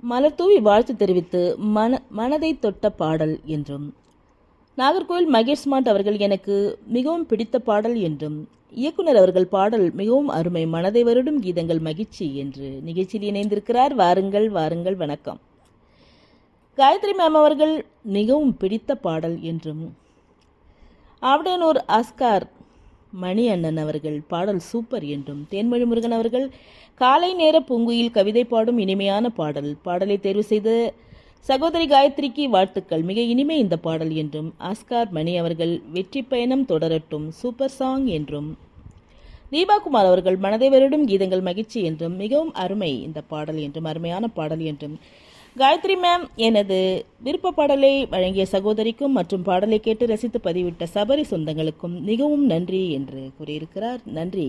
மலர்தூவி வாழ்த்து தெரிவித்து மன மனதை தொட்ட பாடல் என்றும் நாகர்கோவில் மகேஷ் ஸ்மார்ட் அவர்கள் எனக்கு மிகவும் பிடித்த பாடல் என்றும் இயக்குனர் அவர்கள் பாடல் மிகவும் அருமை மனதை வருடும் கீதங்கள் மகிழ்ச்சி என்று நிகழ்ச்சியில் இணைந்திருக்கிறார் வாருங்கள் வாருங்கள் வணக்கம் காயத்ரி மேம் அவர்கள் மிகவும் பிடித்த பாடல் என்றும் ஆவடனூர் ஆஸ்கார் மணி அண்ணன் அவர்கள் பாடல் சூப்பர் என்றும் தேன்மொழி முருகன் அவர்கள் காலை நேர பூங்குயில் கவிதை பாடும் இனிமையான பாடல் பாடலை தேர்வு செய்த சகோதரி காயத்ரிக்கு வாழ்த்துக்கள் மிக இனிமை இந்த பாடல் என்றும் ஆஸ்கார் மணி அவர்கள் வெற்றி பயணம் தொடரட்டும் சூப்பர் சாங் என்றும் தீபாகுமார் அவர்கள் மனதை வருடும் கீதங்கள் மகிழ்ச்சி என்றும் மிகவும் அருமை இந்த பாடல் என்றும் அருமையான பாடல் என்றும் காயத்ரி மேம் எனது விருப்ப பாடலை வழங்கிய சகோதரிக்கும் மற்றும் பாடலை கேட்டு ரசித்து பதிவிட்ட சபரி சொந்தங்களுக்கும் மிகவும் நன்றி என்று கூறியிருக்கிறார் நன்றி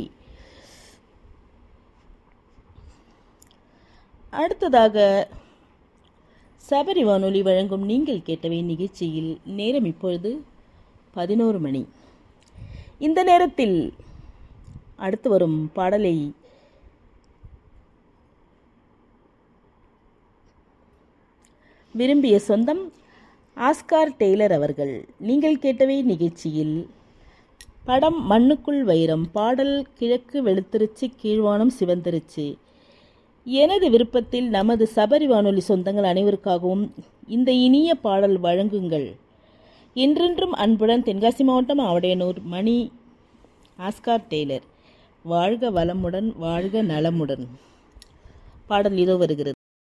அடுத்ததாக சபரி வானொலி வழங்கும் நீங்கள் கேட்டவை நிகழ்ச்சியில் நேரம் இப்பொழுது பதினோரு மணி இந்த நேரத்தில் அடுத்து வரும் பாடலை விரும்பிய சொந்தம் ஆஸ்கார் டெய்லர் அவர்கள் நீங்கள் கேட்டவை நிகழ்ச்சியில் படம் மண்ணுக்குள் வைரம் பாடல் கிழக்கு வெளுத்திருச்சு கீழ்வானம் சிவந்திருச்சு எனது விருப்பத்தில் நமது சபரி வானொலி சொந்தங்கள் அனைவருக்காகவும் இந்த இனிய பாடல் வழங்குங்கள் என்றென்றும் அன்புடன் தென்காசி மாவட்டம் ஆவடையனூர் மணி ஆஸ்கார் டெய்லர் வாழ்க வளமுடன் வாழ்க நலமுடன் பாடல் இதோ வருகிறது